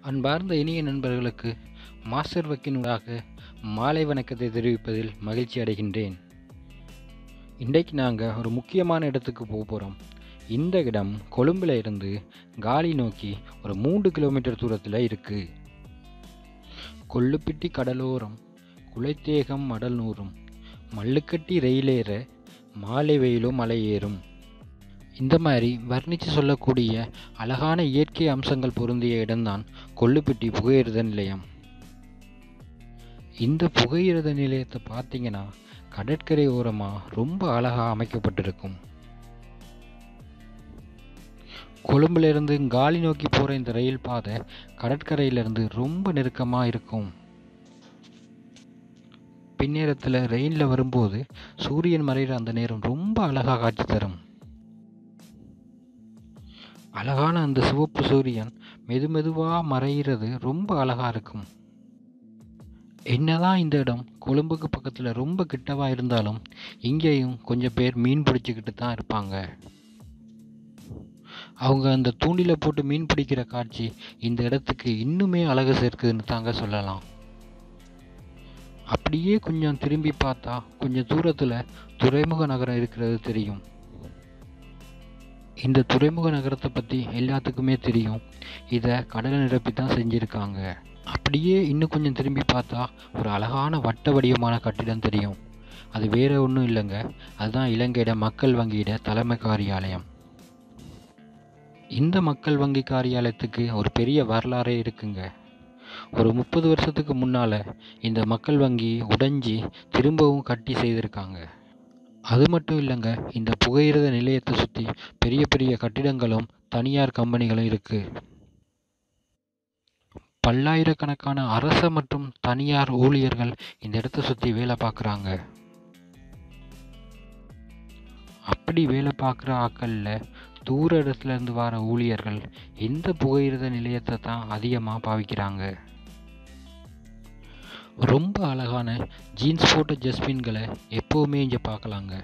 அன்பார்ந்த இனிய நண்பர்களுக்கு மாஸ்டர் வக்கினூடாக மாலை வணக்கத்தை தெரிவிப்பதில் மகிழ்ச்சி அடைகின்றேன் இன்றைக்கு நாங்கள் ஒரு முக்கியமான இடத்துக்கு போக போகிறோம் இந்த இடம் கொழும்பில் இருந்து காலி நோக்கி ஒரு மூன்று கிலோமீட்டர் தூரத்தில் இருக்குது கொள்ளுப்பிட்டி கடலோரம் குலைத்தேகம் மடல்நூறும் மல்லுக்கட்டி ரயிலேற மாலை வெயிலும் மலை ஏறும் இந்த மாதிரி வர்ணித்து சொல்லக்கூடிய அழகான இயற்கை அம்சங்கள் பொருந்திய இடம்தான் கொள்ளுப்பிட்டி புகையிரத நிலையம் இந்த புகையிரத நிலையத்தை பார்த்தீங்கன்னா கடற்கரை ஓரமாக ரொம்ப அழகாக அமைக்கப்பட்டிருக்கும் கொழும்புலேருந்து காலி நோக்கி போகிற இந்த ரயில் பாதை கடற்கரையிலேருந்து ரொம்ப நெருக்கமாக இருக்கும் பின்னேரத்தில் ரயிலில் வரும்போது சூரியன் மறைகிற அந்த நேரம் ரொம்ப அழகாக காட்சி தரும் அழகான அந்த சிவப்பு சூரியன் மெது மெதுவாக மறைகிறது ரொம்ப அழகாக இருக்கும் என்னதான் இந்த இடம் கொழும்புக்கு பக்கத்தில் ரொம்ப கிட்டவா இருந்தாலும் இங்கேயும் கொஞ்சம் பேர் மீன் பிடிச்சிக்கிட்டு தான் இருப்பாங்க அவங்க அந்த தூண்டில போட்டு மீன் பிடிக்கிற காட்சி இந்த இடத்துக்கு இன்னுமே அழகு சேர்க்குதுன்னு தாங்க சொல்லலாம் அப்படியே கொஞ்சம் திரும்பி பார்த்தா கொஞ்சம் தூரத்தில் துறைமுக நகரம் இருக்கிறது தெரியும் இந்த துறைமுக நகரத்தை பற்றி எல்லாத்துக்குமே தெரியும் இதை கடலை நிரப்பி தான் செஞ்சுருக்காங்க அப்படியே இன்னும் கொஞ்சம் திரும்பி பார்த்தா ஒரு அழகான வட்ட வடிவமான கட்டிடம் தெரியும் அது வேற ஒன்றும் இல்லைங்க அதுதான் இலங்கையிட மக்கள் வங்கியிட தலைமை காரியாலயம் இந்த மக்கள் வங்கி காரியாலயத்துக்கு ஒரு பெரிய வரலாறே இருக்குங்க ஒரு முப்பது வருஷத்துக்கு முன்னால் இந்த மக்கள் வங்கி உடைஞ்சி திரும்பவும் கட்டி செய்திருக்காங்க அது மட்டும் இல்லைங்க இந்த புகையிரத நிலையத்தை சுற்றி பெரிய பெரிய கட்டிடங்களும் தனியார் கம்பெனிகளும் இருக்குது பல்லாயிரக்கணக்கான அரச மற்றும் தனியார் ஊழியர்கள் இந்த இடத்த சுற்றி வேலை பார்க்குறாங்க அப்படி வேலை பார்க்குற ஆக்களில் தூர இடத்துல இருந்து வர ஊழியர்கள் இந்த புகையிரத நிலையத்தை தான் அதிகமாக பாவிக்கிறாங்க ரொம்ப அழகான ஜீன்ஸ் போட்ட ஜஸ்பின்களை எப்போவுமே இங்கே பார்க்கலாங்க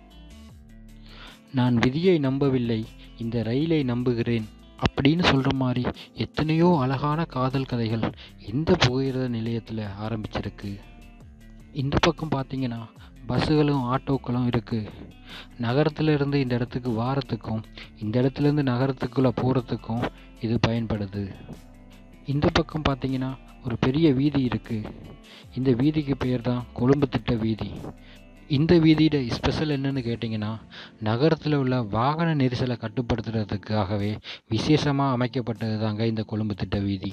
நான் விதியை நம்பவில்லை இந்த ரயிலை நம்புகிறேன் அப்படின்னு சொல்கிற மாதிரி எத்தனையோ அழகான காதல் கதைகள் இந்த புகையிரத நிலையத்தில் ஆரம்பிச்சிருக்கு இந்த பக்கம் பார்த்தீங்கன்னா பஸ்ஸுகளும் ஆட்டோக்களும் இருக்குது நகரத்தில் இருந்து இந்த இடத்துக்கு வாரத்துக்கும் இந்த இடத்துலேருந்து நகரத்துக்குள்ளே போகிறதுக்கும் இது பயன்படுது இந்த பக்கம் பார்த்தீங்கன்னா ஒரு பெரிய வீதி இருக்குது இந்த வீதிக்கு பேர் தான் கொழும்பு திட்ட வீதி இந்த வீதியோட ஸ்பெஷல் என்னன்னு கேட்டிங்கன்னா நகரத்தில் உள்ள வாகன நெரிசலை கட்டுப்படுத்துறதுக்காகவே விசேஷமாக அமைக்கப்பட்டது தாங்க இந்த கொழும்பு திட்ட வீதி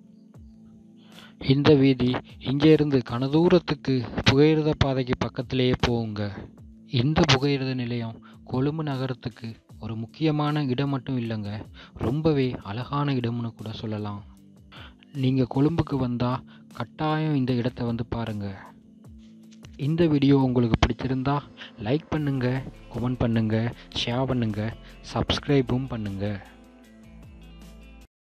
இந்த வீதி இங்கே இருந்து கனதூரத்துக்கு புகையிரத பாதைக்கு பக்கத்திலேயே போகுங்க இந்த புகையிரத நிலையம் கொழும்பு நகரத்துக்கு ஒரு முக்கியமான இடம் மட்டும் இல்லைங்க ரொம்பவே அழகான இடம்னு கூட சொல்லலாம் நீங்கள் கொழும்புக்கு வந்தால் கட்டாயம் இந்த இடத்த வந்து பாருங்கள் இந்த வீடியோ உங்களுக்கு பிடிச்சிருந்தா லைக் பண்ணுங்கள் கமெண்ட் பண்ணுங்கள் ஷேர் பண்ணுங்கள் சப்ஸ்கிரைபும் பண்ணுங்கள்